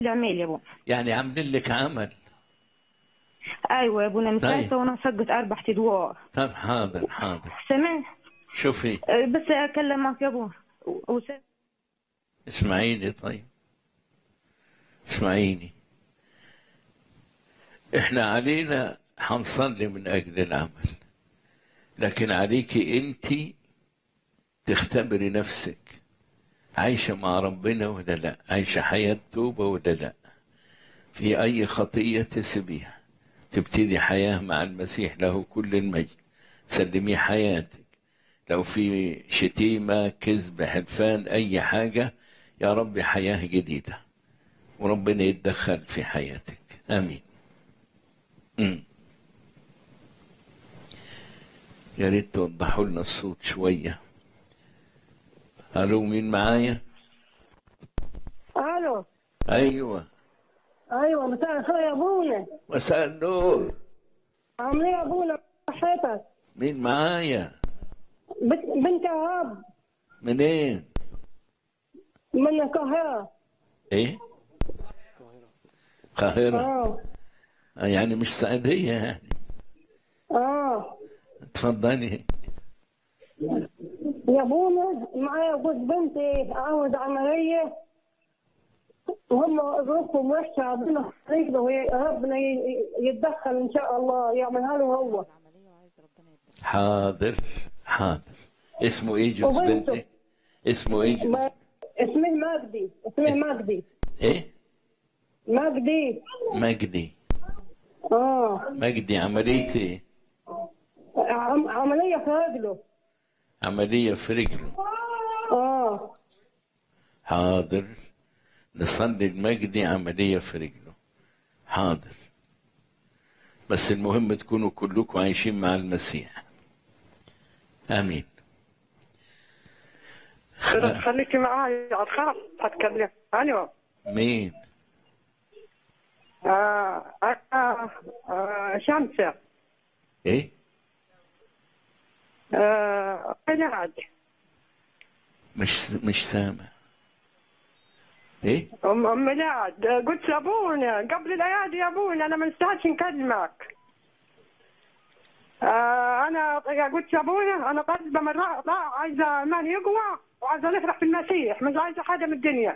العميل يا ابو يعني عاملين لك عمل ايوه يا ابونا طيب. مسافه وانا سقط اربع ادوار طب حاضر حاضر سمع شوفي أه، بس اكلمك يا ابو وس... اسمعيني طيب اسمعيني احنا علينا هنصلي من اجل العمل لكن عليكي انت تختبري نفسك عايشة مع ربنا ولا لا عايشة حياة توبة ولا لا في أي خطية تسيبيها تبتدي حياة مع المسيح له كل المجد سلمي حياتك لو في شتيمة كذب حلفان أي حاجة يا رب حياة جديدة وربنا يتدخل في حياتك آمين مم. يا ريت توضحوا لنا الصوت شوية ألو مين معايا؟ الو أيوة ايوه مساء الخير يا ابونا مساء النور عامل ايه يا ابونا صحتك مين معايا؟ بنت بنت وهاب منين؟ من القاهره إيه؟ القاهرة اه آه، يعني مش سعودية يعني اه اتفضلي يا ابونا معايا جوز بنتي عاوز عمليه وهم ظروفهم وحشه ربنا يقدر ربنا ي- يتدخل ان شاء الله يعملها له هو حاضر حاضر اسمه ايه جوز وبنته. بنتك؟ اسمه ايه جوز ما- اسمه مجدي اسمه مجدي ايه؟ مجدي مجدي اه مجدي عملية ايه؟ عم- عمليه في رجله عملية في رجله اه حاضر نصلي المجدي عملية في رجله حاضر بس المهم تكونوا كلكم عايشين مع المسيح آمين إذا خليكي معاي أتخاف أتكلم أيوة مين آه آه آه شمسة ايه آه قناعد مش مش سامع ايه أم أم ميلاد آه، قلت لأبونا قبل الأيادي يا أبونا أنا ما نستاهلش نكلمك آه أنا قلت لأبونا أنا طالبة من رأ- رأ- عايزة إيمان يقوى وعايزة نفرح في المسيح مش عايزة حاجة من الدنيا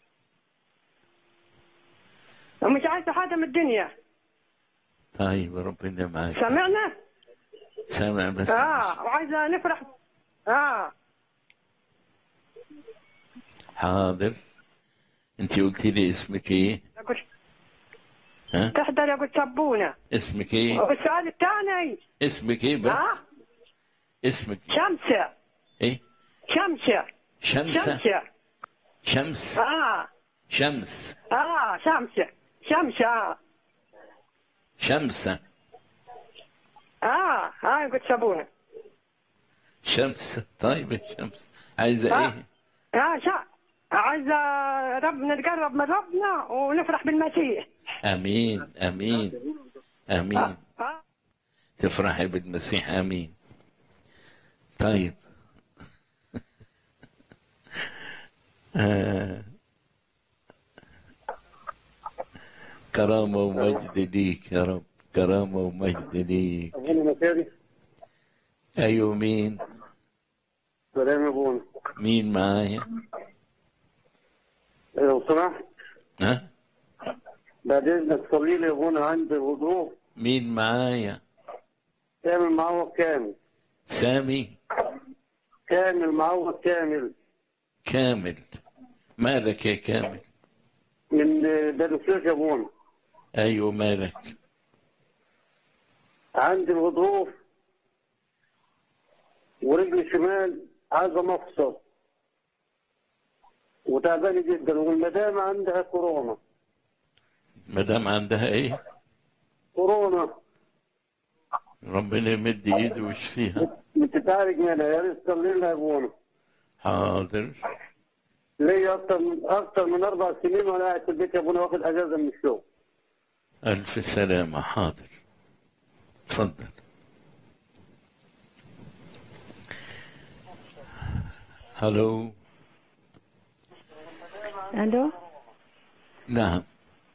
ومش عايزة حاجة من الدنيا طيب ربنا معاك سمعنا؟ سامع بس اه وعايزة نفرح اه حاضر انت قلتي لي اسمك ايه قلت ها تحضر يا قلت سبونة اسمك ايه والسؤال الثاني اسمك ايه بس ها اسمك شمسة ايه شمسة شمسة شمسة شمس اه شمس اه شمسة شمسة اه شمسة اه اه قلت سبونة شمس طيب يا شمس عايزة آه. ايه اه شا عايزة ربنا نتقرب من ربنا ونفرح بالمسيح امين امين امين آه. تفرحي بالمسيح امين طيب آه. كرامة ومجد ليك يا رب كرامة ومجد ليك ابونا مكاري أيوة مين سلام يا ابونا مين معايا لو سمحت ها بعد اذنك صلي لي يا ابونا عندي وضوء مين معايا كامل معوض كامل سامي كامل معوض كامل كامل مالك يا كامل من دلوسيك يا ابونا أيوة مالك عندي الوضوء ورجلي شمال عايزه مفصل وتعبانه جدا والمدام عندها كورونا مدام عندها ايه كورونا ربنا يمد ايده ويشفيها بتتعالج منها يا ريت تصلي لها يا ابونا حاضر ليا اكتر من اكتر من اربع سنين وانا قاعد في البيت يا ابونا واخد اجازه من الشغل ألف سلامة حاضر تفضل هلو الو نعم